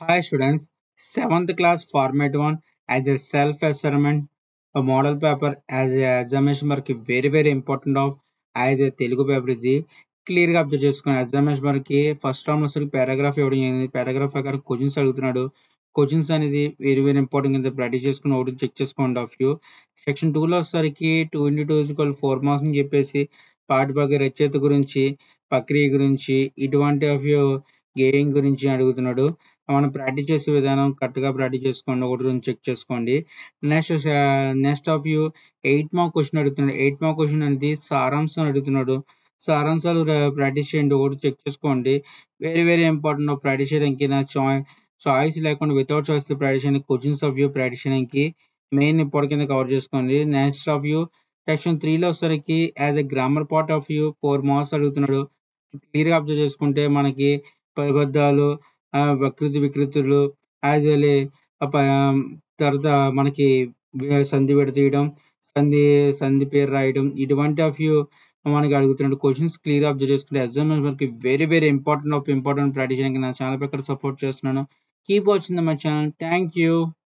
Hi students, 7th class format 1 as a self-assessment, a model paper as a examination మనకి very very important of as a Telugu paper ఇది clear గా observe చేసుకుని examination మనకి first round అసలు paragraph ఇవ్వడం జరిగింది paragraph ప్రకారం questions అడుగుతున్నాడు క్వశ్చన్స్ అనేది వెరీ వెరీ ఇంపార్టెంట్ కింద ప్రాక్టీస్ చేసుకుని ఒకటి చెక్ చేసుకోండి ఆఫ్ యూ సెక్షన్ టూ లో వచ్చేసరికి two into two equal four marks అని చెప్పేసి పాఠభాగ రచయిత గురించి ప్రక్రియ గురించి ఇటువంటి ఆఫ్ యూ గేయింగ్ గురించి అడుగుతున్నాడు మనం ప్రాక్టీస్ చేసే విధానం కరెక్ట్గా ప్రాక్టీస్ చేసుకోండి ఒకటి రెండు చెక్ చేసుకోండి next next of you eight mark question అడుగుతున్నాడు ఎయిట్ మార్క్ క్వశ్చన్ అనేది సారాంశం అడుగుతున్నాడు సారాంశాలు ప్రాక్టీస్ చేయండి ఒకటి చెక్ చేసుకోండి వెరీ వెరీ ఇంపార్టెంట్ ప్రాక్టీస్ చేయడానికి నా చాయ్ చాయిస్ లేకుండా వితౌట్ చాయిస్ ప్రాక్టీస్ చేయడానికి క్వశ్చన్స్ ఆఫ్ వ్యూ ప్రాక్టీస్ చేయడానికి మెయిన్ ఇంపార్టెంట్ కింద కవర్ చేసుకోండి నెక్స్ట్ ఆఫ్ వ్యూ సెక్షన్ త్రీలో వచ్చేసరికి as a grammar part of view four marks అడుగుతున్నాడు క్లియర్గా అబ్జర్వ్ చేసుకుంటే మనకి పదబద్ధాలు ప్రకృతి వికృతులు యాజ్ వెల్ తర్వాత మనకి సంధి విడతీయడం సంధి సంధి పేరు రాయడం ఇటువంటి ఆఫ్ యూ మనకి అడుగుతున్నాడు క్వశ్చన్స్ క్లియర్ అబ్జర్వ్ చేసుకుంటే ఎగ్జామ్ మనకి very very important of important practice చేయడానికి నా ఛానల్ ప్రకారం సపోర్ట్ చేస్తున్నాను keep watching my channel thank you